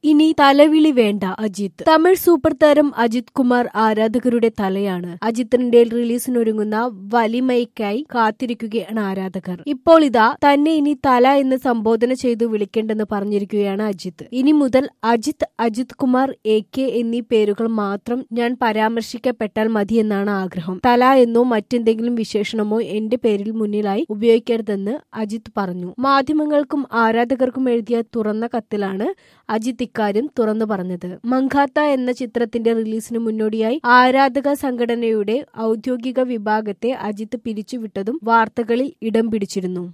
ഇനി തലവിളി വേണ്ട അജിത്ത് തമിഴ് സൂപ്പർ താരം അജിത് കുമാർ ആരാധകരുടെ തലയാണ് അജിത്തിന്റെ റിലീസിനൊരുങ്ങുന്ന വലിമയ്ക്കായി കാത്തിരിക്കുകയാണ് ആരാധകർ ഇപ്പോൾ ഇതാ തന്നെ ഇനി തല എന്ന് സംബോധന ചെയ്തു വിളിക്കേണ്ടെന്ന് പറഞ്ഞിരിക്കുകയാണ് അജിത്ത് ഇനി മുതൽ അജിത്ത് അജിത് കുമാർ എ കെ എന്നീ പേരുകൾ മാത്രം ഞാൻ പരാമർശിക്കപ്പെട്ടാൽ മതിയെന്നാണ് ആഗ്രഹം തല എന്നോ മറ്റെന്തെങ്കിലും വിശേഷണമോ എന്റെ പേരിൽ മുന്നിലായി ഉപയോഗിക്കരുതെന്ന് അജിത്ത് പറഞ്ഞു മാധ്യമങ്ങൾക്കും ആരാധകർക്കും എഴുതിയ തുറന്ന കത്തിലാണ് അജിത്ത് ഇക്കാര്യം തുറന്നു പറഞ്ഞത് മങ്കാത്ത എന്ന ചിത്രത്തിന്റെ റിലീസിന് മുന്നോടിയായി ആരാധക സംഘടനയുടെ ഔദ്യോഗിക വിഭാഗത്തെ അജിത്ത് പിരിച്ചുവിട്ടതും വാർത്തകളിൽ ഇടം പിടിച്ചിരുന്നു